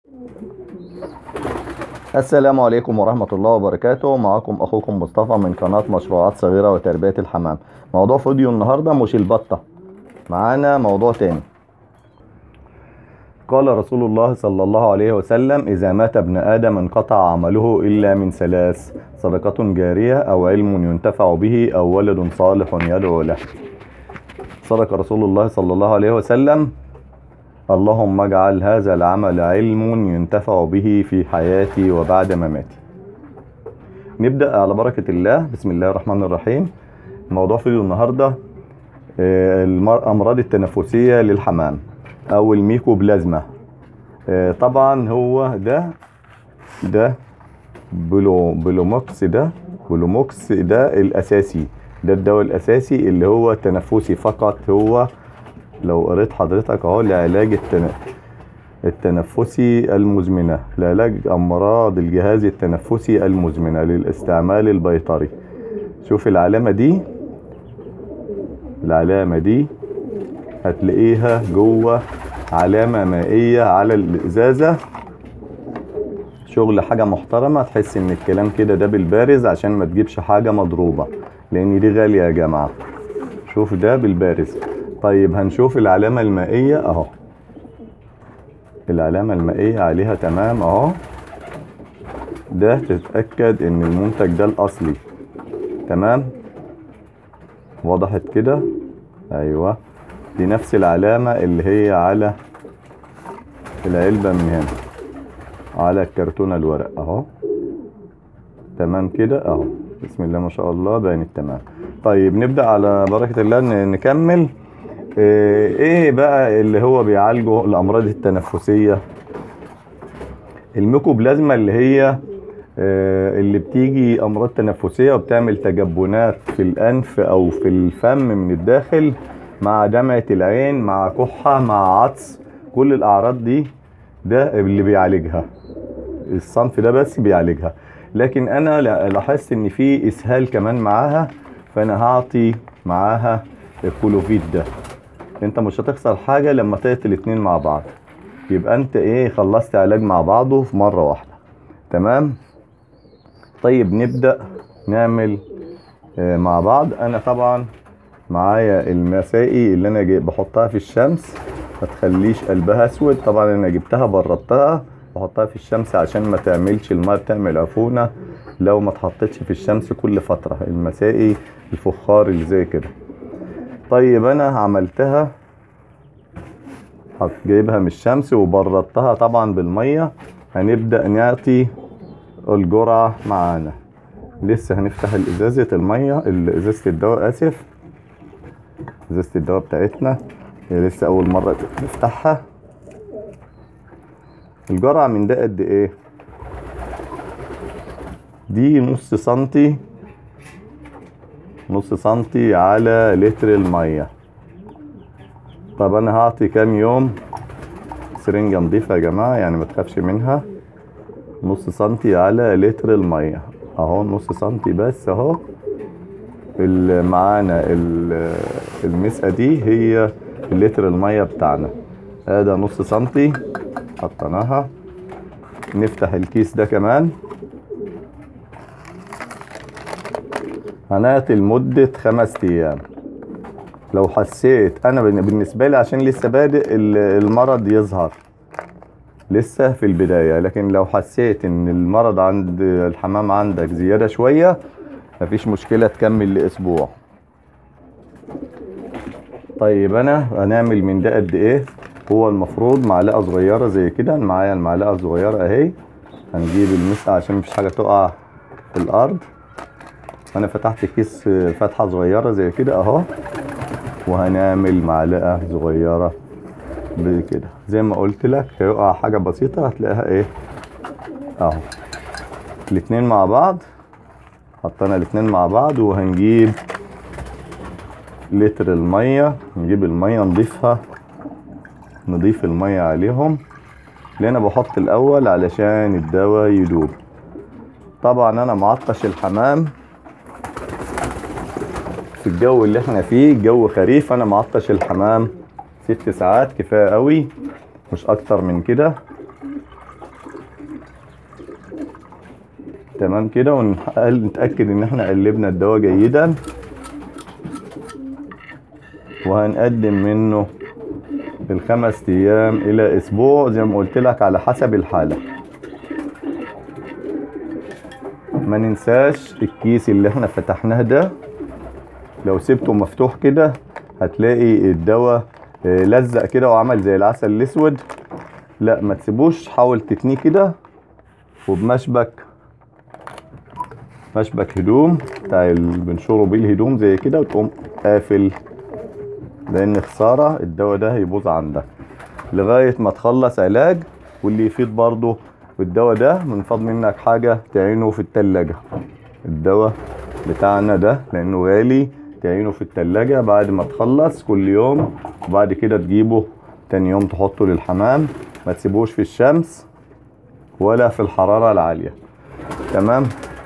السلام عليكم ورحمة الله وبركاته معكم أخوكم مصطفى من قناة مشروعات صغيرة وتربية الحمام موضوع فيديو النهاردة مش البطة معانا موضوع تاني قال رسول الله صلى الله عليه وسلم إذا مات ابن آدم انقطع عمله إلا من ثلاث صدقة جارية أو علم ينتفع به أو ولد صالح يدعو له صدق رسول الله صلى الله عليه وسلم اللهم اجعل هذا العمل علم ينتفع به في حياتي وبعد مماتي نبدأ على بركة الله بسم الله الرحمن الرحيم موضوع فيديو النهاردة آه، الأمراض التنفسية للحمام أو الميكوبلازما آه، طبعا هو ده ده بلو بلوموكس ده بلوموكس ده الأساسي ده الدواء الأساسي اللي هو تنفسي فقط هو لو قريت حضرتك اهو لعلاج التن... التنفسي المزمنة لعلاج أمراض الجهاز التنفسي المزمنة للاستعمال البيطري شوف العلامة دي العلامة دي هتلاقيها جوه علامة مائية على الإزازة شغل حاجة محترمة تحس إن الكلام كده ده بالبارز عشان ما تجيبش حاجة مضروبة لأن دي غالية يا جماعة شوف ده بالبارز طيب هنشوف العلامة المائية اهو العلامة المائية عليها تمام اهو ده تتأكد ان المنتج ده الاصلي تمام وضحت كده ايوه دي نفس العلامة اللي هي على العلبة من هنا على الكرتونة الورق اهو تمام كده اهو بسم الله ما شاء الله بانت تمام طيب نبدأ على بركة الله ن- نكمل آه، ايه بقى اللي هو بيعالجه الامراض التنفسيه الميكوبلازما اللي هي آه، اللي بتيجي امراض تنفسيه وبتعمل تجبنات في الانف او في الفم من الداخل مع دمعه العين مع كحه مع عطس كل الاعراض دي ده اللي بيعالجها الصنف ده بس بيعالجها لكن انا لا- لاحظت ان في اسهال كمان معاها فانا هعطي معاها الكلوفيد ده انت مش هتخسر حاجة لما تقتل الاتنين مع بعض يبقى انت ايه خلصت علاج مع بعضه في مرة واحدة تمام طيب نبدأ نعمل آه، مع بعض انا طبعا معايا المسائي اللي انا جاي بحطها في الشمس ما تخليش قلبها اسود طبعا انا جبتها بردتها بحطها في الشمس عشان ما تعملش الماء بتعمل عفونة لو ما اتحطتش في الشمس كل فترة المسائي الفخار اللي زي كده طيب انا عملتها حط- جايبها من الشمس وبردتها طبعا بالميه هنبدا نعطي الجرعه معانا لسه هنفتح الازازه الميه ال- ازازه الدواء اسف ازازه الدواء بتاعتنا هي لسه اول مره نفتحها الجرعه من ده قد ايه دي نص سنتي نص سنتي على لتر المية طب انا هعطي كام يوم سرنجة نضيفة يا جماعة يعني ما تخافش منها نص سنتي على لتر المية اهو نص سنتي بس اهو ال- معانا ال- المسقة دي هي لتر المية بتاعنا هذا نص سنتي حطيناها نفتح الكيس ده كمان هنعطي لمدة خمس أيام لو حسيت أنا بن- بالنسبة لي عشان لسه بادئ ال- المرض يظهر لسه في البداية لكن لو حسيت إن المرض عند الحمام عندك زيادة شوية مفيش مشكلة تكمل لأسبوع طيب أنا هنعمل من ده قد إيه هو المفروض معلقة صغيرة زي كده معايا المعلقة الصغيرة أهي هنجيب المسقة عشان مفيش حاجة تقع في الأرض انا فتحت كيس فتحه صغيره زي كده اهو وهنعمل معلقه صغيره بكده زي ما قلت لك هيقع حاجه بسيطه هتلاقيها ايه اهو الاتنين مع بعض حطينا الاتنين مع بعض وهنجيب لتر الميه نجيب الميه نضيفها نضيف الميه عليهم اللي انا بحط الاول علشان الدواء يدوب طبعا انا معطش الحمام في الجو اللي احنا فيه جو خريف انا معطش الحمام ست ساعات كفايه قوي مش اكتر من كده تمام كده ونتأكد ان احنا قلبنا الدواء جيدا وهنقدم منه الخمس ايام الى اسبوع زي ما قلت لك على حسب الحالة ما ننساش الكيس اللي احنا فتحناه ده لو سبته مفتوح كده هتلاقي الدواء آه، لزق كده وعمل زي العسل الاسود لا ما تسيبوش حاول تتنيه كده وبمشبك مشبك هدوم بتاع اللي بنشره بيه الهدوم زي كده وتقوم قافل لان خسارة الدواء ده هيبوظ عندك لغاية ما تخلص علاج واللي يفيد برضه الدواء ده من فضل منك حاجة تعينه في التلاجة الدواء بتاعنا ده لانه غالي تعينه في التلاجة بعد ما تخلص كل يوم وبعد كده تجيبه تاني يوم تحطه للحمام ما تسيبوش في الشمس ولا في الحرارة العالية تمام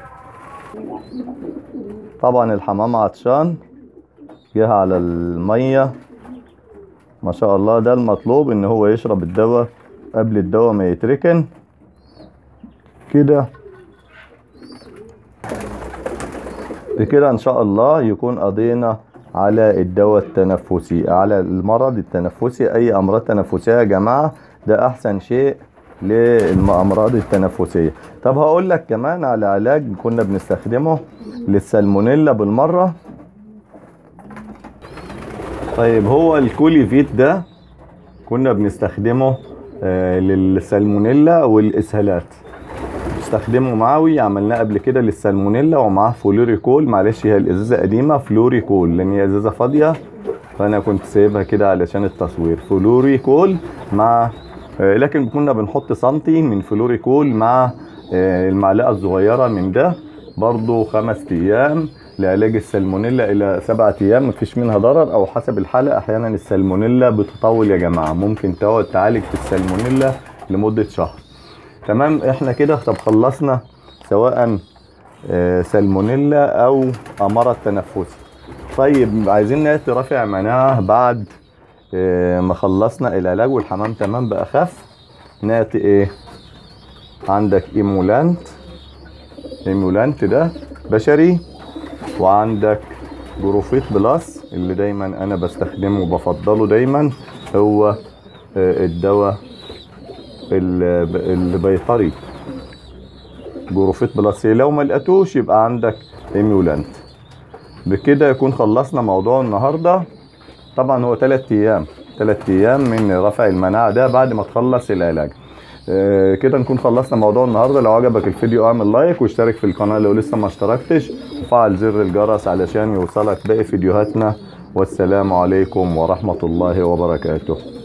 طبعا الحمام عطشان جه على المية ما شاء الله ده المطلوب ان هو يشرب الدواء قبل الدواء ما يتركن كده بكده ان شاء الله يكون قضينا على الدواء التنفسي على المرض التنفسي اي امراض تنفسيه يا جماعه ده احسن شيء للامراض التنفسيه طب هقول لك كمان على علاج كنا بنستخدمه للسالمونيلا بالمره طيب هو الكوليفيت ده كنا بنستخدمه آه، للسالمونيلا والاسهالات استخدمه معوي عملناه قبل كده للسالمونيلا ومعاه فلوريكول معلش هي الازازه قديمه فلوريكول لان هي ازازه فاضيه فانا كنت سايبها كده علشان التصوير فلوريكول مع آه، لكن كنا بنحط سنتي من فلوريكول مع آه، المعلقه الصغيره من ده برضو خمس ايام لعلاج السالمونيلا الى سبعة ايام مفيش منها ضرر او حسب الحاله احيانا السالمونيلا بتطول يا جماعه ممكن تقعد تعالج في السالمونيلا لمده شهر تمام احنا كده طب خلصنا سواء آه، سالمونيلا او امراض تنفسي طيب عايزين ناتي رافع مناعه بعد آه، ما خلصنا العلاج والحمام تمام بقى خف ناتي ايه عندك ايمولانت ايمولانت ده بشري وعندك جروفيت بلس اللي دايما انا بستخدمه وبفضله دايما هو آه، الدواء ال- البيطري جروفيت بلس لو ما لقيتوش يبقى عندك ايميولانت بكده يكون خلصنا موضوع النهارده طبعا هو 3 ايام 3 ايام من رفع المناعه ده بعد ما تخلص العلاج آه، كده نكون خلصنا موضوع النهارده لو عجبك الفيديو اعمل لايك واشترك في القناه لو لسه ما اشتركتش وفعل زر الجرس علشان يوصلك باقي فيديوهاتنا والسلام عليكم ورحمه الله وبركاته